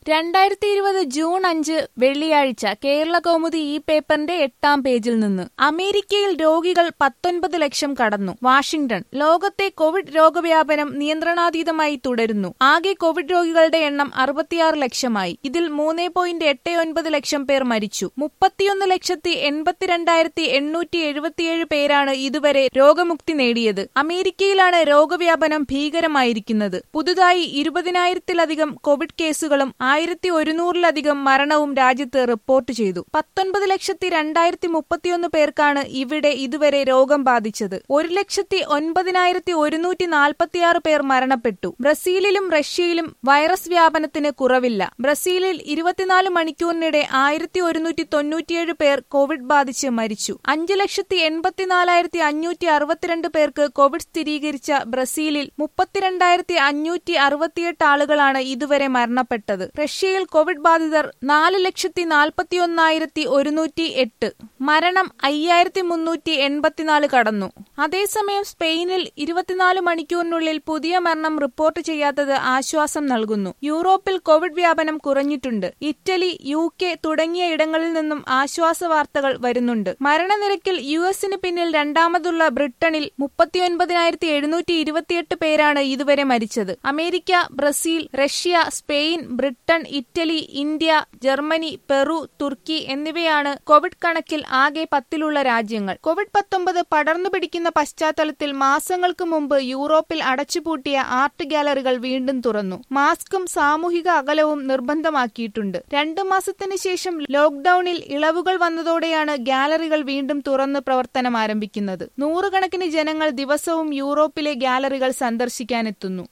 രണ്ടായിരത്തി ഇരുപത് ജൂൺ അഞ്ച് വെള്ളിയാഴ്ച കേരള കൗമുദി ഈ പേപ്പറിന്റെ എട്ടാം പേജിൽ നിന്ന് അമേരിക്കയിൽ രോഗികൾ പത്തൊൻപത് ലക്ഷം കടന്നു വാഷിംഗ്ടൺ ലോകത്തെ കോവിഡ് രോഗവ്യാപനം നിയന്ത്രണാതീതമായി തുടരുന്നു ആകെ കോവിഡ് രോഗികളുടെ എണ്ണം അറുപത്തിയാറ് ലക്ഷമായി ഇതിൽ മൂന്ന് പോയിന്റ് എട്ട് ഒൻപത് ലക്ഷം പേർ മരിച്ചു മുപ്പത്തിയൊന്ന് ലക്ഷത്തി എൺപത്തിരണ്ടായിരത്തി എണ്ണൂറ്റി എഴുപത്തിയേഴ് പേരാണ് ഇതുവരെ രോഗമുക്തി നേടിയത് അമേരിക്കയിലാണ് രോഗവ്യാപനം ഭീകരമായിരിക്കുന്നത് പുതുതായി ഇരുപതിനായിരത്തിലധികം കോവിഡ് കേസുകളും ആയിരത്തി ഒരുന്നൂറിലധികം മരണവും രാജ്യത്ത് റിപ്പോർട്ട് ചെയ്തു പത്തൊൻപത് ലക്ഷത്തി രണ്ടായിരത്തി മുപ്പത്തിയൊന്ന് പേർക്കാണ് ഇവിടെ ഇതുവരെ രോഗം ബാധിച്ചത് ഒരു ലക്ഷത്തി ഒൻപതിനായിരത്തി ഒരുന്നൂറ്റി നാൽപ്പത്തിയാറ് പേർ മരണപ്പെട്ടു ബ്രസീലിലും റഷ്യയിലും വൈറസ് വ്യാപനത്തിന് കുറവില്ല ബ്രസീലിൽ ഇരുപത്തിനാല് മണിക്കൂറിനിടെ ആയിരത്തി ഒരുന്നൂറ്റി തൊണ്ണൂറ്റിയേഴ് പേർ കോവിഡ് ബാധിച്ച് മരിച്ചു അഞ്ച് ലക്ഷത്തി എൺപത്തിനാലായിരത്തി അഞ്ഞൂറ്റി അറുപത്തിരണ്ട് പേർക്ക് കോവിഡ് സ്ഥിരീകരിച്ച ബ്രസീലിൽ മുപ്പത്തിരണ്ടായിരത്തി അഞ്ഞൂറ്റി അറുപത്തിയെട്ട് ആളുകളാണ് ഇതുവരെ മരണപ്പെട്ടത് റഷ്യയിൽ കോവിഡ് ബാധിതർ നാല് ലക്ഷത്തി നാൽപ്പത്തിയൊന്നായിരത്തി ഒരുന്നൂറ്റി എട്ട് മരണം അയ്യായിരത്തി മുന്നൂറ്റി എൺപത്തിനാല് കടന്നു അതേസമയം സ്പെയിനിൽ ഇരുപത്തിനാല് മണിക്കൂറിനുള്ളിൽ പുതിയ മരണം റിപ്പോർട്ട് ചെയ്യാത്തത് ആശ്വാസം നൽകുന്നു യൂറോപ്പിൽ കോവിഡ് വ്യാപനം കുറഞ്ഞിട്ടുണ്ട് ഇറ്റലി യു കെ തുടങ്ങിയ ഇടങ്ങളിൽ നിന്നും ആശ്വാസ വാർത്തകൾ വരുന്നുണ്ട് മരണനിരക്കിൽ യു എസിന് പിന്നിൽ രണ്ടാമതുള്ള ബ്രിട്ടനിൽ മുപ്പത്തിയൊൻപതിനായിരത്തി എഴുന്നൂറ്റി ഇരുപത്തിയെട്ട് പേരാണ് ഇതുവരെ മരിച്ചത് America Brazil Russia Spain Britain Italy India Germany Peru തുർക്കി എന്നിവയാണ് കോവിഡ് കണക്കിൽ ആകെ പത്തിലുള്ള രാജ്യങ്ങൾ കോവിഡ് പത്തൊമ്പത് പടർന്നു പിടിക്കുന്ന പശ്ചാത്തലത്തിൽ മാസങ്ങൾക്ക് മുമ്പ് യൂറോപ്പിൽ അടച്ചുപൂട്ടിയ ആർട്ട് ഗാലറികൾ വീണ്ടും തുറന്നു മാസ്കും സാമൂഹിക അകലവും നിർബന്ധമാക്കിയിട്ടുണ്ട് രണ്ടു മാസത്തിന് ശേഷം ലോക്ഡൌണിൽ ഇളവുകൾ വന്നതോടെയാണ് ഗാലറികൾ വീണ്ടും തുറന്ന് പ്രവർത്തനം ആരംഭിക്കുന്നത് നൂറുകണക്കിന് ജനങ്ങൾ ദിവസവും യൂറോപ്പിലെ ഗാലറികൾ സന്ദർശിക്കാനെത്തുന്നു